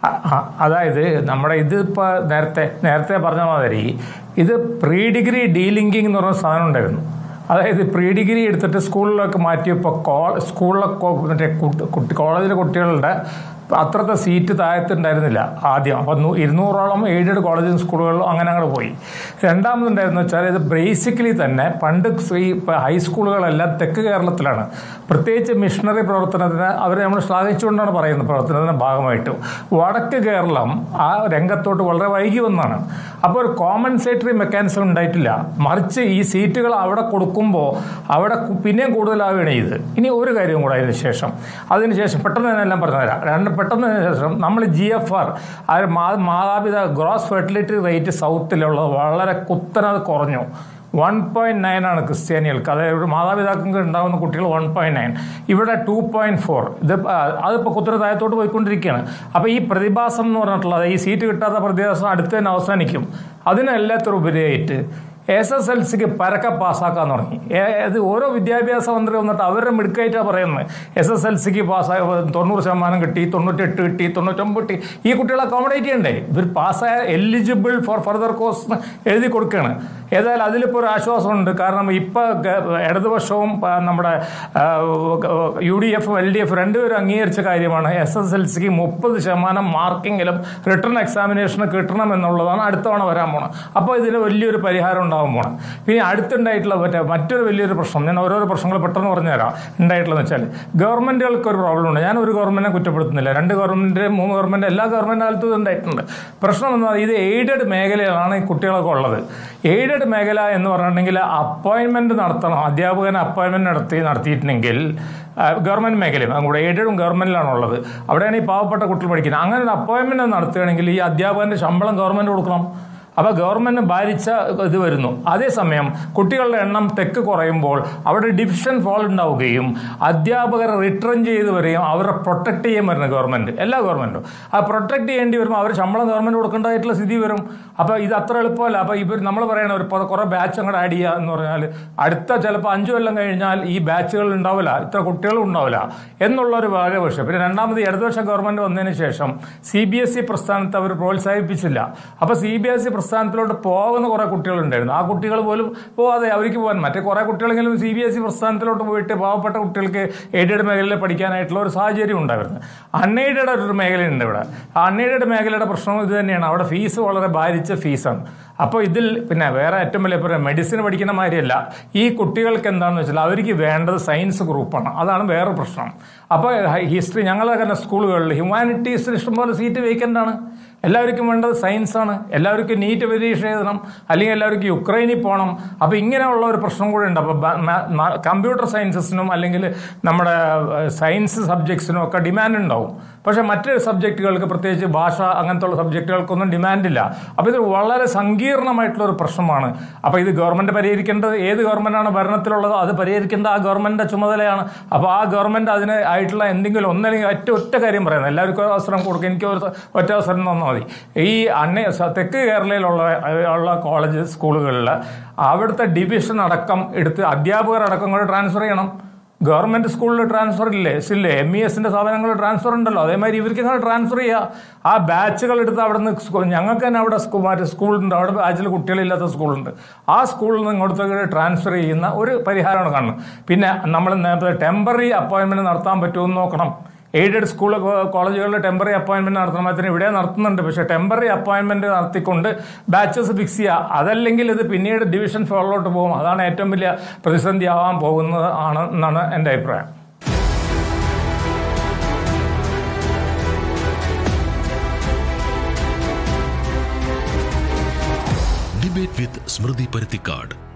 അ- അ- അതായത് നമ്മുടെ ഇതിപ്പോൾ നേരത്തെ നേരത്തെ പറഞ്ഞ മാതിരി ഇത് പ്രീ ഡിഗ്രി ഡീലിങ്കിങ് എന്ന് പറഞ്ഞ സാധനം ഉണ്ടായിരുന്നു അതായത് പ്രീ ഡിഗ്രി എടുത്തിട്ട് സ്കൂളിലൊക്കെ മാറ്റിയപ്പോൾ കോ സ്കൂളിലൊക്കെ മറ്റേ കുട്ടി- കുട്ടി കോളേജിലെ കുട്ടികളുടെ അത്രത്തെ സീറ്റ് താഴത്തുണ്ടായിരുന്നില്ല ആദ്യം അപ്പം നൂ- ഇരുന്നൂറോളം എയ്ഡഡ് കോളേജും സ്കൂളുകളിലും അങ്ങനെ അങ്ങോട്ട് പോയി രണ്ടാമതുണ്ടായിരുന്നു വെച്ചാൽ ഇത് ബേസിക്കലി തന്നെ പണ്ട് ഈ ഇപ്പം ഹൈസ്കൂളുകളെല്ലാം തെക്ക് കേരളത്തിലാണ് പ്രത്യേകിച്ച് മിഷണറി പ്രവർത്തനത്തിന് അവരെ നമ്മൾ ശ്ലാഘിച്ചുകൊണ്ടാണ് പറയുന്നത് പ്രവർത്തനത്തിന്റെ ഭാഗമായിട്ട് വടക്ക് കേരളം ആ രംഗത്തോട്ട് വളരെ വൈകി വന്നാണ് അപ്പോൾ ഒരു കോമ്പൻസേറ്ററി മെക്കാനിസം ഉണ്ടായിട്ടില്ല മറിച്ച് ഈ സീറ്റുകൾ അവിടെ കൊടുക്കുമ്പോൾ അവിടെ കു- പിന്നെയും കൂടുതലാവുകയാണ് ചെയ്ത് ഇനി ഒരു കാര്യം കൂടെ അതിന് ശേഷം അതിനുശേഷം പെട്ടെന്ന് തന്നെ എല്ലാം പറഞ്ഞുതരാം രണ്ട് പെട്ടെന്ന് ശേഷം നമ്മൾ ജി എഫ് ആർ മാതാപിതാ ഗ്രോസ് ഫെർട്ടിലിറ്റി റേറ്റ് സൗത്തിലുള്ളത് വളരെ കുത്തനത് കുറഞ്ഞു വൺ പോയിന്റ് നയൻ ആണ് ക്രിസ്ത്യാനികൾക്ക് അതായത് മാതാപിതാക്കൾക്ക് ഉണ്ടാകുന്ന കുട്ടികൾ വൺ പോയിന്റ് നയൻ ഇവിടെ ടു പോയിന്റ് ഫോർ ഇത് ആ, അതിപ്പോൾ കുത്തര താഴത്തോട്ട് പോയിക്കൊണ്ടിരിക്കുകയാണ് അപ്പോൾ ഈ പ്രതിഭാസം എന്ന് പറഞ്ഞിട്ടുള്ളത് ഈ സീറ്റ് കിട്ടാത്ത പ്രതിഭാസം അടുത്ത് തന്നെ അവസാനിക്കും അതിനെല്ലാത്തിനും ഉപരിയായിട്ട് എസ് എസ് എൽ സിക്ക് പരക്കെ പാസ്സാക്കാൻ തുടങ്ങി ഏ- ഇത് ഓരോ വിദ്യാഭ്യാസ മന്ത്രി വന്നിട്ട് അവരുടെ മിടുക്കായിട്ടാണ് പറയുന്നത് എസ് എസ് എൽ സിക്ക് പാസ്സായ തൊണ്ണൂറ് ശതമാനം കിട്ടി തൊണ്ണൂറ്റെട്ട് കിട്ടി തൊണ്ണൂറ്റൊമ്പത് കിട്ടി ഈ കുട്ടികളെ അക്കോമഡേറ്റ് ചെയ്യണ്ടേ ഇവർ പാസ്സായ എലിജിബിൾ ഫോർ ഫർദർ കോഴ്സ് എഴുതി കൊടുക്കുകയാണ് ഏതായാലും അതിലിപ്പോൾ ഒരു ആശ്വാസമുണ്ട് കാരണം ഇപ്പോൾ ഇടതുപക്ഷവും ആ, നമ്മുടെ യു ഡി എഫും എൽ ഡി എഫ് രണ്ടുപേരും അംഗീകരിച്ച കാര്യമാണ് എസ് എസ് എൽ സിക്ക് മുപ്പത് ശതമാനം മാർക്കെങ്കിലും റിട്ടേൺ എക്സാമിനേഷന് കിട്ടണം എന്നുള്ളതാണ് അടുത്ത തവണ വരാൻ പോണം അപ്പോൾ ഇതിന് വലിയൊരു പരിഹാരം ഉണ്ടാകാൻ പോണം പിന്നെ അടുത്തുണ്ടായിട്ടുള്ള മറ്റേ മറ്റൊരു വലിയൊരു പ്രശ്നം ഞാൻ ഓരോരോ പ്രശ്നങ്ങൾ പെട്ടെന്ന് പറഞ്ഞുതരാം ഉണ്ടായിട്ടുള്ളതെന്ന് വെച്ചാൽ ഗവൺമെൻറ്റുകൾക്ക് ഒരു പ്രോബ്ലം ഉണ്ട് ഞാൻ ഒരു ഗവൺമെൻറ്റിനെ കുറ്റപ്പെടുത്തുന്നില്ല രണ്ട് ഗവൺമെൻറ് മൂന്ന് ഗവൺമെൻറ് എല്ലാ ഗവൺമെൻറ് കാലത്തും ഇത് ഉണ്ടായിട്ടുണ്ട് പ്രശ്നം എന്ന് പറഞ്ഞാൽ ഇത് എയ്ഡഡ് മേഖലയിലാണ് ഈ കുട്ടികളൊക്കെ ഉള്ളത് എയ്ഡഡ് മേഖല എന്ന് പറഞ്ഞിട്ടുണ്ടെങ്കിൽ അപ്പോയിൻമെൻറ്റ് നടത്തണം അധ്യാപകനെ അപ്പോയിൻമെൻറ്റ് നടത്തി നടത്തിയിട്ടുണ്ടെങ്കിൽ ഗവൺമെൻറ് മേഖലയും അതുകൂടെ എയ്ഡഡും ഗവൺമെൻറ്റിലാണ് ഉള്ളത് അവിടെയാണ് ഈ പാവപ്പെട്ട കുട്ടികൾ പഠിക്കുന്നത് അങ്ങനെ ഒരു അപ്പോയിൻമെൻറ്റ് നടത്തുകയാണെങ്കിൽ ഈ അധ്യാപകൻ്റെ ശമ്പളം ഗവൺമെൻറ് കൊടുക്കണം അപ്പോൾ ഗവൺമെൻറ് ഭാരിച്ച ഇത് വരുന്നു അതേസമയം കുട്ടികളുടെ എണ്ണം തെക്ക് കുറയുമ്പോൾ അവിടെ ഡിവിഷൻ ഫോൾ ഉണ്ടാവുകയും അധ്യാപകരെ റിട്ടേൺ ചെയ്ത് വരികയും അവരെ പ്രൊട്ടക്ട് ചെയ്യാൻ വരുന്നത് ഗവൺമെൻറ് എല്ലാ ഗവൺമെൻറ്റും ആ പ്രൊട്ടക്ട് ചെയ്യേണ്ടി വരുമ്പോൾ അവർ ശമ്പളം ഗവൺമെൻറ് കൊടുക്കേണ്ടതായിട്ടുള്ള സ്ഥിതി വരും അപ്പോൾ ഇത് അത്ര എളുപ്പമല്ല അപ്പോൾ ഇവർ നമ്മൾ പറയണ ഒരു പ- കുറേ ബാച്ച് അങ്ങോട്ട് ആഡ് ചെയ്യുക എന്ന് പറഞ്ഞാൽ അടുത്ത ചിലപ്പോൾ അഞ്ചു കൊല്ലം കഴിഞ്ഞാൽ ഈ ബാച്ചുകൾ ഉണ്ടാവില്ല ഇത്ര കുട്ടികളും ഉണ്ടാവില്ല എന്നുള്ള ഒരു വളരെ വിഷയം പിന്നെ രണ്ടാമത് ഇടതുപക്ഷ ഗവൺമെൻറ് വന്നതിന് ശേഷം സി ബി എസ് ഇ പ്രസ്ഥാനത്തെ അവർ പ്രോത്സാഹിപ്പിച്ചില്ല അപ്പോൾ സി ബി എസ് ഇ പ്രസ്ഥാനത്തിലോട്ട് പോകുന്ന കുറേ കുട്ടികളുണ്ടായിരുന്നു ആ കുട്ടികൾ പോലും പോവാതെ അവർക്ക് പോകാൻ മറ്റേ കുറേ കുട്ടികളെങ്കിലും സി ബി എസ് ഇ പ്രസ്ഥാനത്തിലോട്ട് പോയിട്ട് പാവപ്പെട്ട കുട്ടികൾക്ക് എയ്ഡഡ് മേഖലയിൽ പഠിക്കാനായിട്ടുള്ള ഒരു സാഹചര്യം ഉണ്ടായിരുന്നു അൺഎയ്ഡഡ് ഒരു മേഖലയുണ്ട് ഇവിടെ ആ അൺഎയ്ഡഡ് മേഖലയുടെ പ്രശ്നം ഇത് തന്നെയാണ് അവിടെ ഫീസ് വളരെ ഭാരിച്ച ഫീസാണ് അപ്പോൾ ഇതിൽ പിന്നെ വേറെ ഏറ്റവും വലിയ പറയാം മെഡിസിൻ പഠിക്കുന്ന മാതിരിയല്ല ഈ കുട്ടികൾക്ക് എന്താണെന്ന് വെച്ചാൽ അവർക്ക് വേണ്ടത് സയൻസ് ഗ്രൂപ്പാണ് അതാണ് വേറെ പ്രശ്നം അപ്പോൾ ഹിസ്റ്ററി ഞങ്ങളൊക്കെ തന്നെ സ്കൂളുകളിൽ ഹ്യൂമാനിറ്റീസിൽ ഇഷ്ടംപോലെ സീറ്റ് വേക്കൻ്റ് ആണ് എല്ലാവർക്കും വേണ്ടത് സയൻസ് ആണ് എല്ലാവർക്കും നീറ്റ് പരീക്ഷ എഴുതണം അല്ലെങ്കിൽ എല്ലാവർക്കും യുക്രൈനിൽ പോകണം അപ്പോൾ ഇങ്ങനെയുള്ള ഒരു പ്രശ്നം കൂടെ ഉണ്ട് അപ്പോൾ കമ്പ്യൂട്ടർ സയൻസസിനും അല്ലെങ്കിൽ നമ്മുടെ സയൻസ് സബ്ജക്ട്സിനും ഒക്കെ ഡിമാൻഡ് ഉണ്ടാവും പക്ഷേ മറ്റ് സബ്ജക്റ്റുകൾക്ക് പ്രത്യേകിച്ച് ഭാഷ അങ്ങനത്തെ ഉള്ള സബ്ജക്റ്റുകൾക്കൊന്നും ഡിമാൻഡില്ല അപ്പോൾ ഇത് വളരെ സങ്കീർണമായിട്ടുള്ള ഒരു പ്രശ്നമാണ് അപ്പോൾ ഇത് ഗവൺമെൻറ് പരിഹരിക്കേണ്ടത് ഏത് ഗവൺമെൻറ്റാണ് ഭരണത്തിലുള്ളത് അത് പരിഹരിക്കേണ്ട ആ ഗവൺമെൻറ്റിൻ്റെ ചുമതലയാണ് അപ്പോൾ ആ ഗവൺമെൻറ് അതിന് ആയിട്ടുള്ള എന്തെങ്കിലും ഒന്നല്ലെങ്കിൽ ഒറ്റ ഒറ്റ കാര്യം പറയുന്നത് എല്ലാവർക്കും അവസരം കൊടുക്കുക എനിക്ക് ഒരു ഒറ്റ അവസരം തന്നാൽ മതി ഈ അണ്ണ തെക്ക് കേരളയിലുള്ള ഉള്ള കോളേജ് സ്കൂളുകളിൽ അവിടുത്തെ ഡിവിഷൻ അടക്കം എടുത്ത് അധ്യാപകരടക്കം കൂടെ ട്രാൻസ്ഫർ ചെയ്യണം ഗവൺമെന്റ് സ്കൂളിൽ ട്രാൻസ്ഫർ ഇല്ലേ ഇല്ലേ എം ഇ എസിന്റെ സ്ഥാപനങ്ങളിൽ ട്രാൻസ്ഫർ ഉണ്ടല്ലോ അതേമാതിരി ഇവർക്ക് അങ്ങനെ ട്രാൻസ്ഫർ ചെയ്യുക ആ ബാച്ചുകൾ എടുത്ത് അവിടെ നിന്ന് ഞങ്ങൾക്ക് തന്നെ അവിടെ സ്കൂ മറ്റേ സ്കൂളുണ്ട് അവിടെ ബാച്ചിൽ കുട്ടികളില്ലാത്ത സ്കൂളുണ്ട് ആ സ്കൂളിൽ നിന്ന് ഇങ്ങോട്ടേക്ക് ട്രാൻസ്ഫർ ചെയ്യുന്ന ഒരു പരിഹാരമാണ് കാണുന്നത് പിന്നെ നമ്മൾ നേരത്തെ ടെമ്പററി അപ്പോയിൻമെന്റ് നടത്താൻ പറ്റുമെന്ന് നോക്കണം എയ്ഡഡ് സ്കൂൾ കോളേജുകളിൽ ടെമ്പററി അപ്പോയിൻമെന്റ് നടത്തണം അതിന് ഇവിടെ നടത്തുന്നുണ്ട് പക്ഷേ ടെമ്പററി അപ്പോയിൻമെന്റ് നടത്തിക്കൊണ്ട് ബാച്ചസ് ഫിക്സ് ചെയ്യുക അതല്ലെങ്കിൽ ഇത് പിന്നീട് ഡിവിഷൻ ഫോളിലോട്ട് പോകും അതാണ് ഏറ്റവും വലിയ പ്രതിസന്ധി ആവാൻ പോകുന്നത് ആണ് എന്നാണ് എൻ്റെ അഭിപ്രായം ഡിബേറ്റ് വിത്ത് സ്മൃതി പരുത്തിക്കാട്